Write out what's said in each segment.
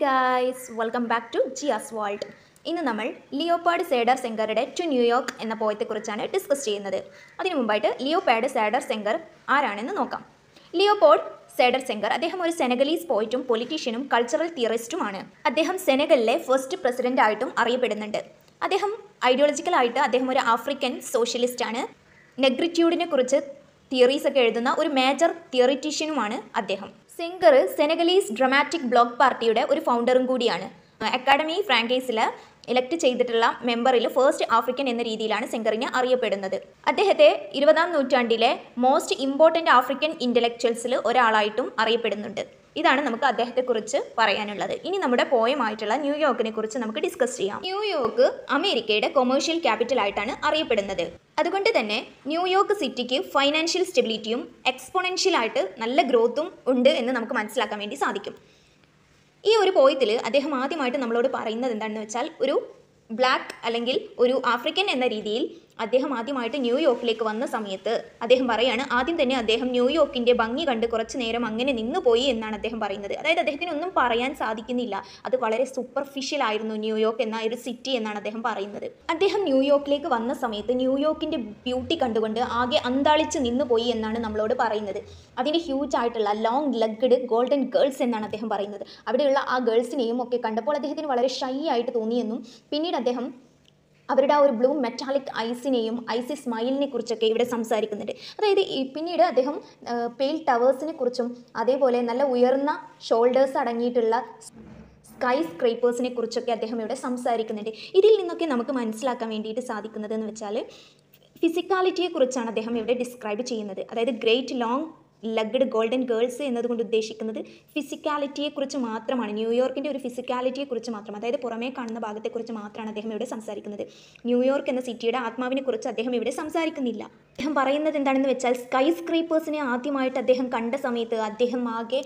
guys welcome back to Jias world ഇന്ന് നമ്മൾ Leopold Sedar സെങ്കറുടെ ടു ന്യൂയോർക്ക് എന്ന പോയത്തെക്കുറിച്ചാണ് ഡിസ്കസ് ചെയ്യുന്നത് അതിനു മുമ്പായിട്ട് ലിയോപാഡ് സേഡർ സെങ്കർ ആരാണെന്ന് നോക്കാം ലിയോപോഡ് സേഡർ സെങ്കർ അദ്ദേഹം ഒരു സെനഗലീസ് പോയിറ്റും പൊളിറ്റീഷ്യനും കൾച്ചറൽ തിയറിസ്റ്റുമാണ് അദ്ദേഹം സെനഗലിലെ ഫസ്റ്റ് പ്രസിഡന്റ് ആയിട്ടും അറിയപ്പെടുന്നുണ്ട് അദ്ദേഹം ഐഡിയോളജിക്കലായിട്ട് അദ്ദേഹം ഒരു ആഫ്രിക്കൻ സോഷ്യലിസ്റ്റ് ആണ് നെഗ്രിറ്റ്യൂഡിനെ കുറിച്ച് തിയറീസ് ഒക്കെ എഴുതുന്ന ഒരു മേജർ തിയറിറ്റീഷ്യനുമാണ് അദ്ദേഹം സെങ്കർ സെനഗലീസ് ഡ്രമാറ്റിക് ബ്ലോക്ക് പാർട്ടിയുടെ ഒരു ഫൗണ്ടറും കൂടിയാണ് അക്കാഡമി ഫ്രാങ്കൈസിൽ ഇലക്ട് ചെയ്തിട്ടുള്ള മെമ്പറിൽ ഫസ്റ്റ് ആഫ്രിക്കൻ എന്ന രീതിയിലാണ് സെങ്കറിനെ അറിയപ്പെടുന്നത് അദ്ദേഹത്തെ ഇരുപതാം നൂറ്റാണ്ടിലെ മോസ്റ്റ് ഇമ്പോർട്ടൻ്റ് ആഫ്രിക്കൻ ഇൻ്റലക്ച്വൽസിൽ ഒരാളായിട്ടും അറിയപ്പെടുന്നുണ്ട് ഇതാണ് നമുക്ക് അദ്ദേഹത്തെക്കുറിച്ച് പറയാനുള്ളത് ഇനി നമ്മുടെ പോയമായിട്ടുള്ള ന്യൂയോർക്കിനെ കുറിച്ച് നമുക്ക് ഡിസ്കസ് ചെയ്യാം ന്യൂയോർക്ക് അമേരിക്കയുടെ കൊമേഴ്ഷ്യൽ ക്യാപിറ്റൽ ആയിട്ടാണ് അറിയപ്പെടുന്നത് അതുകൊണ്ട് തന്നെ ന്യൂയോർക്ക് സിറ്റിക്ക് ഫൈനാൻഷ്യൽ സ്റ്റെബിലിറ്റിയും എക്സ്പോണൻഷ്യൽ ആയിട്ട് നല്ല ഗ്രോത്തും ഉണ്ട് എന്ന് നമുക്ക് മനസ്സിലാക്കാൻ വേണ്ടി സാധിക്കും ഈ ഒരു പോയത്തിൽ അദ്ദേഹം ആദ്യമായിട്ട് നമ്മളോട് പറയുന്നത് എന്താണെന്ന് വെച്ചാൽ ഒരു ബ്ലാക്ക് അല്ലെങ്കിൽ ഒരു ആഫ്രിക്കൻ എന്ന രീതിയിൽ അദ്ദേഹം ആദ്യമായിട്ട് ന്യൂയോർക്കിലേക്ക് വന്ന സമയത്ത് അദ്ദേഹം പറയാണ് ആദ്യം തന്നെ അദ്ദേഹം ന്യൂയോർക്കിൻ്റെ ഭംഗി കണ്ട് കുറച്ച് നേരം അങ്ങനെ നിന്നുപോയി എന്നാണ് അദ്ദേഹം പറയുന്നത് അതായത് അദ്ദേഹത്തിന് ഒന്നും പറയാൻ സാധിക്കുന്നില്ല അത് വളരെ സൂപ്പർഫിഷ്യൽ ആയിരുന്നു ന്യൂയോർക്ക് എന്ന ഒരു സിറ്റി എന്നാണ് അദ്ദേഹം പറയുന്നത് അദ്ദേഹം ന്യൂയോർക്കിലേക്ക് വന്ന സമയത്ത് ന്യൂയോർക്കിൻ്റെ ബ്യൂട്ടി കണ്ടുകൊണ്ട് ആകെ അന്താളിച്ച് നിന്നുപോയി എന്നാണ് നമ്മളോട് പറയുന്നത് അതിൻ്റെ ഹ്യൂജ് ആയിട്ടുള്ള ലോങ് ലെഗ്ഡ് ഗോൾഡൻ ഗേൾസ് എന്നാണ് അദ്ദേഹം പറയുന്നത് അവിടെയുള്ള ആ ഗേൾസിനെയും ഒക്കെ കണ്ടപ്പോൾ അദ്ദേഹത്തിന് വളരെ ഷൈ ആയിട്ട് തോന്നിയെന്നും പിന്നീട് അദ്ദേഹം അവരുടെ ആ ഒരു ബ്ലൂ മെറ്റാലിക് ഐസിനെയും ഐസി സ്മൈലിനെ കുറിച്ചൊക്കെ ഇവിടെ സംസാരിക്കുന്നുണ്ട് അതായത് ഈ പിന്നീട് അദ്ദേഹം പെയിൽ ടവേഴ്സിനെ കുറിച്ചും അതേപോലെ നല്ല ഉയർന്ന ഷോൾഡേഴ്സ് അടങ്ങിയിട്ടുള്ള സ്കൈ സ്ക്രൈപ്പേഴ്സിനെ കുറിച്ചൊക്കെ അദ്ദേഹം ഇവിടെ സംസാരിക്കുന്നുണ്ട് ഇതിൽ നിന്നൊക്കെ നമുക്ക് മനസ്സിലാക്കാൻ വേണ്ടിയിട്ട് സാധിക്കുന്നത് എന്ന് വെച്ചാൽ ഫിസിക്കാലിറ്റിയെ കുറിച്ചാണ് അദ്ദേഹം ഇവിടെ ഡിസ്ക്രൈബ് ചെയ്യുന്നത് അതായത് great long legged golden girls എന്നതുകൊണ്ട് ഉദ്ദേശിക്കുന്നത് ഫിസിക്കാലിറ്റിയെക്കുറിച്ച് മാത്രമാണ് ന്യൂയോർക്കിൻ്റെ ഒരു ഫിസിക്കാലിറ്റിയെക്കുറിച്ച് മാത്രം അതായത് പുറമേ കാണുന്ന ഭാഗത്തെക്കുറിച്ച് മാത്രമാണ് അദ്ദേഹം ഇവിടെ സംസാരിക്കുന്നത് ന്യൂയോർക്ക് എന്ന സിറ്റിയുടെ ആത്മാവിനെ കുറിച്ച് അദ്ദേഹം ഇവിടെ സംസാരിക്കുന്നില്ല അദ്ദേഹം പറയുന്നത് എന്താണെന്ന് വെച്ചാൽ സ്കൈ സ്ക്രീപ്പേഴ്സിനെ ആദ്യമായിട്ട് അദ്ദേഹം കണ്ട സമയത്ത് അദ്ദേഹം ആകെ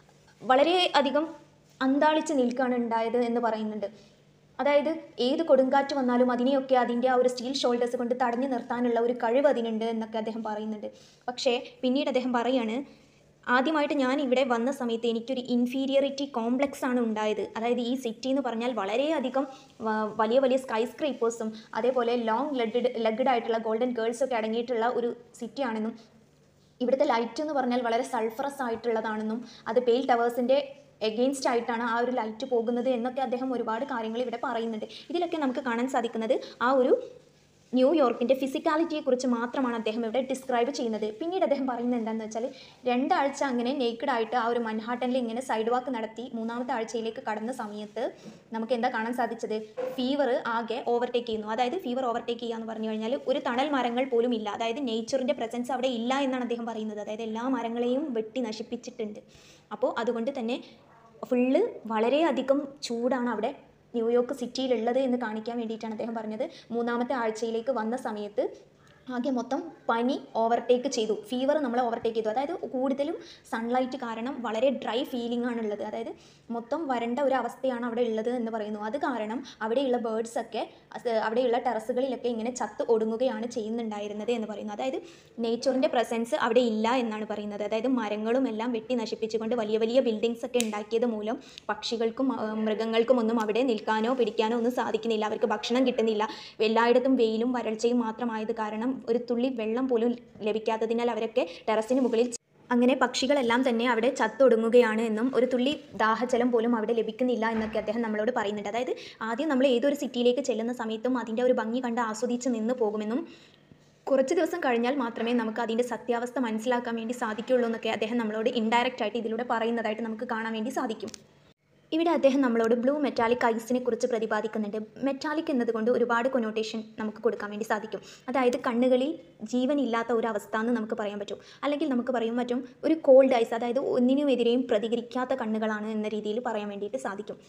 വളരെ അധികം അന്താളിച്ച് നിൽക്കുകയാണ് ഉണ്ടായത് എന്ന് പറയുന്നുണ്ട് അതായത് ഏത് കൊടുങ്കാറ്റ് വന്നാലും അതിനെയൊക്കെ അതിൻ്റെ ആ ഒരു സ്റ്റീൽ ഷോൾഡേഴ്സ് കൊണ്ട് തടഞ്ഞു നിർത്താനുള്ള ഒരു കഴിവ് അതിനുണ്ട് എന്നൊക്കെ അദ്ദേഹം പറയുന്നുണ്ട് പക്ഷേ പിന്നീട് അദ്ദേഹം പറയാണ് ആദ്യമായിട്ട് ഞാൻ ഇവിടെ വന്ന സമയത്ത് എനിക്കൊരു ഇൻഫീരിയറിറ്റി കോംപ്ലക്സ് ആണ് ഉണ്ടായത് അതായത് ഈ സിറ്റി എന്ന് പറഞ്ഞാൽ വളരെയധികം വലിയ വലിയ സ്കൈ സ്ക്രീപ്പേഴ്സും അതേപോലെ ലോങ് ലെഗ്ഡ് ലെഗ്ഡ് ആയിട്ടുള്ള ഗോൾഡൻ ഗേൾസൊക്കെ അടങ്ങിയിട്ടുള്ള ഒരു സിറ്റിയാണെന്നും ഇവിടുത്തെ ലൈറ്റ് എന്ന് പറഞ്ഞാൽ വളരെ സൾഫറസ് ആയിട്ടുള്ളതാണെന്നും അത് പെയിൽ ടവേഴ്സിൻ്റെ എഗെയിൻസ്റ്റ് ആയിട്ടാണ് ആ ഒരു ലൈറ്റ് പോകുന്നത് എന്നൊക്കെ അദ്ദേഹം ഒരുപാട് കാര്യങ്ങൾ ഇവിടെ പറയുന്നുണ്ട് ഇതിലൊക്കെ നമുക്ക് കാണാൻ സാധിക്കുന്നത് ആ ഒരു ന്യൂയോർക്കിൻ്റെ ഫിസിക്കാലിറ്റിയെക്കുറിച്ച് മാത്രമാണ് അദ്ദേഹം ഇവിടെ ഡിസ്ക്രൈബ് ചെയ്യുന്നത് പിന്നീട് അദ്ദേഹം പറയുന്നത് എന്താണെന്ന് വെച്ചാൽ രണ്ടാഴ്ച അങ്ങനെ നേക്കഡ് ആയിട്ട് ആ ഒരു മൻഹാട്ടനിൽ ഇങ്ങനെ സൈഡ് വാക്ക് നടത്തി മൂന്നാമത്തെ ആഴ്ചയിലേക്ക് കടന്ന സമയത്ത് നമുക്ക് എന്താ കാണാൻ സാധിച്ചത് ഫീവർ ആകെ ഓവർടേക്ക് ചെയ്യുന്നു അതായത് ഫീവർ ഓവർടേക്ക് ചെയ്യുക എന്ന് പറഞ്ഞു കഴിഞ്ഞാൽ ഒരു തണൽ മരങ്ങൾ പോലും ഇല്ല അതായത് നേച്ചറിൻ്റെ പ്രസൻസ് അവിടെ ഇല്ല എന്നാണ് അദ്ദേഹം പറയുന്നത് അതായത് എല്ലാ മരങ്ങളെയും വെട്ടി നശിപ്പിച്ചിട്ടുണ്ട് അപ്പോൾ അതുകൊണ്ട് തന്നെ ഫുള്ള് വളരെയധികം ചൂടാണ് അവിടെ ന്യൂയോർക്ക് സിറ്റിയിലുള്ളത് എന്ന് കാണിക്കാൻ വേണ്ടിയിട്ടാണ് അദ്ദേഹം പറഞ്ഞത് മൂന്നാമത്തെ ആഴ്ചയിലേക്ക് വന്ന സമയത്ത് ആകെ മൊത്തം പനി ഓവർടേക്ക് ചെയ്തു ഫീവർ നമ്മളെ ഓവർടേക്ക് ചെയ്തു അതായത് കൂടുതലും സൺലൈറ്റ് കാരണം വളരെ ഡ്രൈ ഫീലിംഗ് ആണുള്ളത് അതായത് മൊത്തം വരണ്ട ഒരു അവസ്ഥയാണ് അവിടെ ഉള്ളത് എന്ന് പറയുന്നു അത് കാരണം അവിടെയുള്ള ബേർഡ്സ് ഒക്കെ അവിടെയുള്ള ടെറസുകളിലൊക്കെ ഇങ്ങനെ ചത്ത് ഒടുങ്ങുകയാണ് ചെയ്യുന്നുണ്ടായിരുന്നത് എന്ന് പറയുന്നു അതായത് നേച്ചറിൻ്റെ പ്രസൻസ് അവിടെ ഇല്ല എന്നാണ് പറയുന്നത് അതായത് മരങ്ങളും എല്ലാം വെട്ടി നശിപ്പിച്ചുകൊണ്ട് വലിയ വലിയ ബിൽഡിങ്സ് ഒക്കെ ഉണ്ടാക്കിയത് മൂലം പക്ഷികൾക്കും മൃഗങ്ങൾക്കും ഒന്നും അവിടെ നിൽക്കാനോ പിടിക്കാനോ ഒന്നും സാധിക്കുന്നില്ല അവർക്ക് ഭക്ഷണം കിട്ടുന്നില്ല എല്ലായിടത്തും വെയിലും വരൾച്ചയും മാത്രമായത് കാരണം ഒരു തുള്ളി വെള്ളം പോലും ലഭിക്കാത്തതിനാൽ അവരൊക്കെ ടെറസിന് മുകളിൽ അങ്ങനെ പക്ഷികളെല്ലാം തന്നെ അവിടെ ചത്തൊടുങ്ങുകയാണ് എന്നും ഒരു തുള്ളി ദാഹജലം പോലും അവിടെ ലഭിക്കുന്നില്ല എന്നൊക്കെ അദ്ദേഹം നമ്മളോട് പറയുന്നുണ്ട് അതായത് ആദ്യം നമ്മൾ ഏതൊരു സിറ്റിയിലേക്ക് ചെല്ലുന്ന സമയത്തും അതിൻ്റെ ഒരു ഭംഗി കണ്ട് ആസ്വദിച്ച് നിന്ന് പോകുമെന്നും കുറച്ച് ദിവസം കഴിഞ്ഞാൽ മാത്രമേ നമുക്ക് അതിൻ്റെ സത്യാവസ്ഥ മനസ്സിലാക്കാൻ വേണ്ടി സാധിക്കുള്ളൂ എന്നൊക്കെ അദ്ദേഹം നമ്മളോട് ഇൻഡയറക്റ്റ് ആയിട്ട് ഇതിലൂടെ പറയുന്നതായിട്ട് നമുക്ക് കാണാൻ വേണ്ടി സാധിക്കും ഇവിടെ അദ്ദേഹം നമ്മളോട് ബ്ലൂ മെറ്റാലിക് ഐസിനെ കുറിച്ച് പ്രതിപാദിക്കുന്നുണ്ട് മെറ്റാലിക് എന്നതുകൊണ്ട് ഒരുപാട് കൊനോട്ടേഷൻ നമുക്ക് കൊടുക്കാൻ വേണ്ടി സാധിക്കും അതായത് കണ്ണുകളിൽ ജീവനില്ലാത്ത ഒരു അവസ്ഥ എന്ന് നമുക്ക് പറയാൻ പറ്റും അല്ലെങ്കിൽ നമുക്ക് പറയാൻ പറ്റും ഒരു കോൾഡ് ഐസ് അതായത് ഒന്നിനുമെതിരെയും പ്രതികരിക്കാത്ത കണ്ണുകളാണ് എന്ന രീതിയിൽ പറയാൻ വേണ്ടിയിട്ട് സാധിക്കും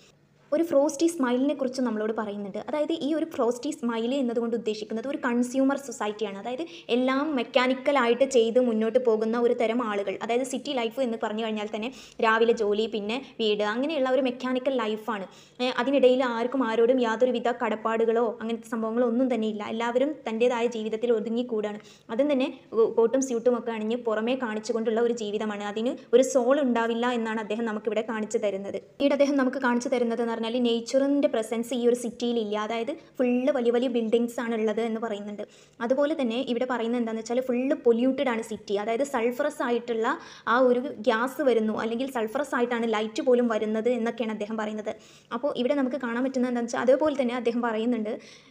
ഒരു ഫ്രോസ്റ്റി സ്മൈലിനെ കുറിച്ച് നമ്മളോട് പറയുന്നുണ്ട് അതായത് ഈ ഒരു ഫ്രോസ്റ്റി സ്മൈൽ എന്നതുകൊണ്ട് ഉദ്ദേശിക്കുന്നത് ഒരു കൺസ്യൂമർ സൊസൈറ്റിയാണ് അതായത് എല്ലാം മെക്കാനിക്കലായിട്ട് ചെയ്ത് മുന്നോട്ട് പോകുന്ന ഒരു തരം ആളുകൾ അതായത് സിറ്റി ലൈഫ് എന്ന് പറഞ്ഞു കഴിഞ്ഞാൽ തന്നെ രാവിലെ ജോലി പിന്നെ വീട് അങ്ങനെയുള്ള ഒരു മെക്കാനിക്കൽ ലൈഫാണ് ഏഹ് അതിനിടയിൽ ആർക്കും ആരോടും യാതൊരുവിധ കടപ്പാടുകളോ അങ്ങനത്തെ സംഭവങ്ങളോ ഒന്നും തന്നെ ഇല്ല എല്ലാവരും തൻ്റേതായ ജീവിതത്തിൽ ഒതുങ്ങിക്കൂടാണ് അതും തന്നെ ഉ- കോട്ടും സ്യൂട്ടും ഒക്കെ അണിഞ്ഞ് പുറമേ കാണിച്ചുകൊണ്ടുള്ള ഒരു ജീവിതമാണ് അതിന് ഒരു സോൾ ഉണ്ടാവില്ല എന്നാണ് അദ്ദേഹം നമുക്കിവിടെ കാണിച്ചു തരുന്നത് പിന്നീട് അദ്ദേഹം നമുക്ക് കാണിച്ചു തരുന്നത് എന്ന് പറഞ്ഞാൽ നേച്ചറിൻ്റെ പ്രസൻസ് ഈ ഒരു സിറ്റിയിൽ ഇല്ല അതായത് ഫുള്ള് വലിയ വലിയ ബിൽഡിങ്സ് ആണ് ഉള്ളത് എന്ന് പറയുന്നുണ്ട് അതുപോലെ തന്നെ ഇവിടെ പറയുന്നത് എന്താണെന്ന് വെച്ചാൽ ഫുള്ള് പൊല്യൂട്ടഡ് ആണ് സിറ്റി അതായത് സൾഫറസ് ആയിട്ടുള്ള ആ ഒരു ഗ്യാസ് വരുന്നു അല്ലെങ്കിൽ സൾഫറസ് ആയിട്ടാണ് ലൈറ്റ് പോലും വരുന്നത് എന്നൊക്കെയാണ് അദ്ദേഹം പറയുന്നത് അപ്പോൾ ഇവിടെ നമുക്ക് കാണാൻ പറ്റുന്നത് എന്താണെന്ന് വെച്ചാൽ അതേപോലെ തന്നെ അദ്ദേഹം പറയുന്നുണ്ട്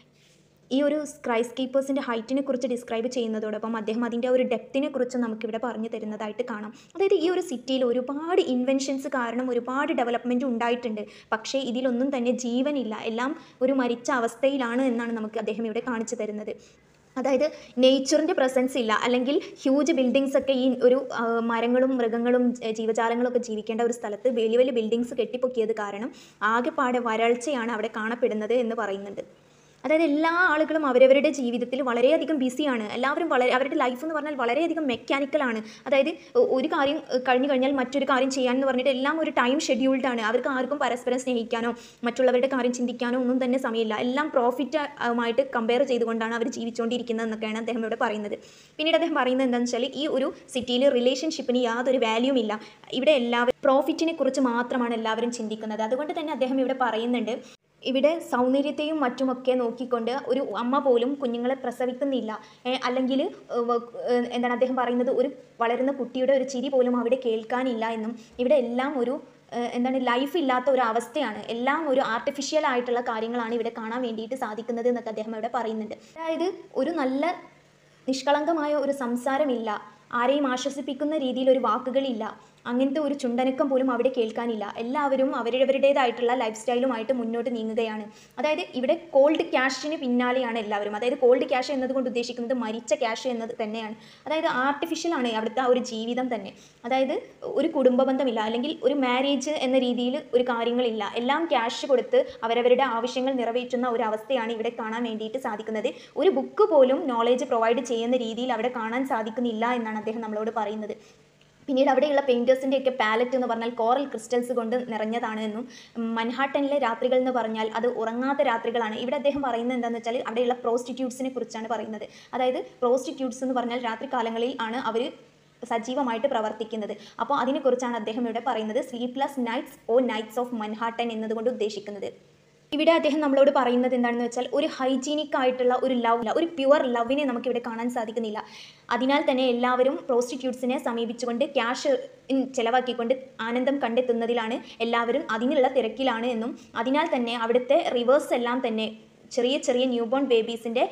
ഈ ഒരു സ്ക്രൈ സ്കീപ്പേഴ്സിൻ്റെ ഹൈറ്റിനെ കുറിച്ച് ഡിസ്ക്രൈബ് ചെയ്യുന്നതോടൊപ്പം അദ്ദേഹം അതിൻ്റെ ഒരു ഡെപ്തിനെ കുറിച്ച് നമുക്കിവിടെ പറഞ്ഞു തരുന്നതായിട്ട് കാണാം അതായത് ഈ ഒരു സിറ്റിയിൽ ഒരുപാട് ഇൻവെൻഷൻസ് കാരണം ഒരുപാട് ഡെവലപ്മെൻറ്റ് ഉണ്ടായിട്ടുണ്ട് പക്ഷേ ഇതിലൊന്നും തന്നെ ജീവനില്ല എല്ലാം ഒരു മരിച്ച അവസ്ഥയിലാണ് എന്നാണ് നമുക്ക് അദ്ദേഹം ഇവിടെ കാണിച്ചു തരുന്നത് അതായത് നേച്ചറിൻ്റെ പ്രസൻസ് ഇല്ല അല്ലെങ്കിൽ ഹ്യൂജ് ബിൽഡിങ്സ് ഒക്കെ ഈ ഒരു ആ, മരങ്ങളും മൃഗങ്ങളും ഏ, ജീവജാലങ്ങളും ഒക്കെ ജീവിക്കേണ്ട ഒരു സ്ഥലത്ത് വലിയ വലിയ ബിൽഡിങ്സ് കെട്ടിപ്പൊക്കിയത് കാരണം ആകെപ്പാടെ വരൾച്ചയാണ് അവിടെ കാണപ്പെടുന്നത് എന്ന് പറയുന്നുണ്ട് അതായത് എല്ലാ ആളുകളും അവരവരുടെ ജീവിതത്തിൽ വളരെയധികം ബിസിയാണ് എല്ലാവരും വളരെ അവരുടെ ലൈഫ് എന്ന് പറഞ്ഞാൽ വളരെയധികം മെക്കാനിക്കലാണ് അതായത് ഒ- ഒരു കാര്യം ഏഹ്, കഴിഞ്ഞു കഴിഞ്ഞാൽ മറ്റൊരു കാര്യം ചെയ്യാനെന്ന് പറഞ്ഞിട്ട് എല്ലാം ഒരു ടൈം ഷെഡ്യൂൾഡ് ആണ് അവർക്ക് ആർക്കും പരസ്പരം സ്നേഹിക്കാനോ മറ്റുള്ളവരുടെ കാര്യം ചിന്തിക്കാനോ ഒന്നും തന്നെ സമയമില്ല എല്ലാം പ്രോഫിറ്റ് ആയിട്ട് കമ്പയർ ചെയ്തുകൊണ്ടാണ് അവർ ജീവിച്ചുകൊണ്ടിരിക്കുന്നത് എന്നൊക്കെയാണ് അദ്ദേഹം ഇവിടെ പറയുന്നത് പിന്നീട് അദ്ദേഹം പറയുന്നത് എന്താണെന്ന് വെച്ചാൽ ഈ ഒരു സിറ്റിയിൽ റിലേഷൻഷിപ്പിന് യാതൊരു വാല്യൂം ഇല്ല ഇവിടെ എല്ലാവരും പ്രോഫിറ്റിനെ കുറിച്ച് മാത്രമാണ് എല്ലാവരും ചിന്തിക്കുന്നത് അതുകൊണ്ട് തന്നെ അദ്ദേഹം ഇവിടെ പറയുന്നുണ്ട് ഇവിടെ സൗന്ദര്യത്തെയും മറ്റുമൊക്കെ നോക്കിക്കൊണ്ട് ഒരു അമ്മ പോലും കുഞ്ഞുങ്ങളെ പ്രസവിക്കുന്നില്ല അല്ലെങ്കിൽ എന്താണ് അദ്ദേഹം പറയുന്നത് ഒരു വളരുന്ന കുട്ടിയുടെ ഒരു ചിരി പോലും അവിടെ കേൾക്കാനില്ല എന്നും ഇവിടെ എല്ലാം ഒരു ഏഹ്, എന്താണ് ലൈഫ് ഇല്ലാത്ത ഒരു അവസ്ഥയാണ് എല്ലാം ഒരു ആർട്ടിഫിഷ്യൽ ആയിട്ടുള്ള കാര്യങ്ങളാണ് ഇവിടെ കാണാൻ വേണ്ടിയിട്ട് സാധിക്കുന്നത് എന്നൊക്കെ അദ്ദേഹം ഇവിടെ പറയുന്നുണ്ട് അതായത് ഒരു നല്ല നിഷ്കളങ്കമായ ഒരു സംസാരമില്ല ആരെയും ആശ്വസിപ്പിക്കുന്ന രീതിയിൽ ഒരു വാക്കുകളില്ല അങ്ങനത്തെ ഒരു ചുണ്ടനക്കം പോലും അവിടെ കേൾക്കാനില്ല എല്ലാവരും അവരവരുടേതായിട്ടുള്ള ലൈഫ് സ്റ്റൈലുമായിട്ട് മുന്നോട്ട് നീങ്ങുകയാണ് അതായത് ഇവിടെ കോൾഡ് ക്യാഷിന് പിന്നാലെയാണ് എല്ലാവരും അതായത് കോൾഡ് ക്യാഷ് എന്നതുകൊണ്ട് ഉദ്ദേശിക്കുന്നത് മരിച്ച ക്യാഷ് എന്നത് തന്നെയാണ് അതായത് ആർട്ടിഫിഷ്യലാണ് അവിടുത്തെ ആ ഒരു ജീവിതം തന്നെ അതായത് ഒരു കുടുംബ ബന്ധമില്ല അല്ലെങ്കിൽ ഒരു മാരേജ് എന്ന രീതിയിൽ ഒരു കാര്യങ്ങളില്ല എല്ലാം ക്യാഷ് കൊടുത്ത് അവരവരുടെ ആവശ്യങ്ങൾ നിറവേറ്റുന്ന ഒരു അവസ്ഥയാണ് ഇവിടെ കാണാൻ വേണ്ടിയിട്ട് സാധിക്കുന്നത് ഒരു ബുക്ക് പോലും നോളേജ് പ്രൊവൈഡ് ചെയ്യുന്ന രീതിയിൽ അവിടെ കാണാൻ സാധിക്കുന്നില്ല എന്നാണ് അദ്ദേഹം നമ്മളോട് പറയുന്നത് പിന്നീട് അവിടെയുള്ള പെയിൻറ്റേഴ്സിൻ്റെ ഒക്കെ പാലറ്റ് എന്ന് പറഞ്ഞാൽ കോറൽ ക്രിസ്റ്റൽസ് കൊണ്ട് നിറഞ്ഞതാണ് എന്നും മൻഹാട്ടനിലെ രാത്രികൾ എന്ന് പറഞ്ഞാൽ അത് ഉറങ്ങാത്ത രാത്രികളാണ് ഇവിടെ അദ്ദേഹം പറയുന്നത് എന്താണെന്ന് വെച്ചാൽ അവിടെയുള്ള പ്രോസ്റ്റിറ്റ്യൂട്ട്സിനെ കുറിച്ചാണ് പറയുന്നത് അതായത് പ്രോസ്റ്റിറ്റ്യൂട്ട്സ് എന്ന് പറഞ്ഞാൽ രാത്രി കാലങ്ങളിൽ ആണ് അവർ സജീവമായിട്ട് പ്രവർത്തിക്കുന്നത് അപ്പോൾ അതിനെക്കുറിച്ചാണ് അദ്ദേഹം ഇവിടെ പറയുന്നത് sleepless nights oh nights of Manhattan എന്നതുകൊണ്ട് ഉദ്ദേശിക്കുന്നത് ഇവിടെ അദ്ദേഹം നമ്മളോട് പറയുന്നത് എന്താണെന്ന് വെച്ചാൽ ഒരു ഹൈജീനിക് ആയിട്ടുള്ള ഒരു ലവ് ഒരു പ്യുവർ ലവിനെ നമുക്കിവിടെ കാണാൻ സാധിക്കുന്നില്ല അതിനാൽ തന്നെ എല്ലാവരും പ്രോസ്റ്റിറ്റ്യൂട്ട്സിനെ സമീപിച്ചുകൊണ്ട് ക്യാഷ് ചിലവാക്കിക്കൊണ്ട് ആനന്ദം കണ്ടെത്തുന്നതിലാണ് എല്ലാവരും അതിനുള്ള തിരക്കിലാണ് എന്നും അതിനാൽ തന്നെ അവിടുത്തെ റിവേഴ്സ് എല്ലാം തന്നെ ചെറിയ ചെറിയ ന്യൂബോൺ ബേബീസിൻ്റെ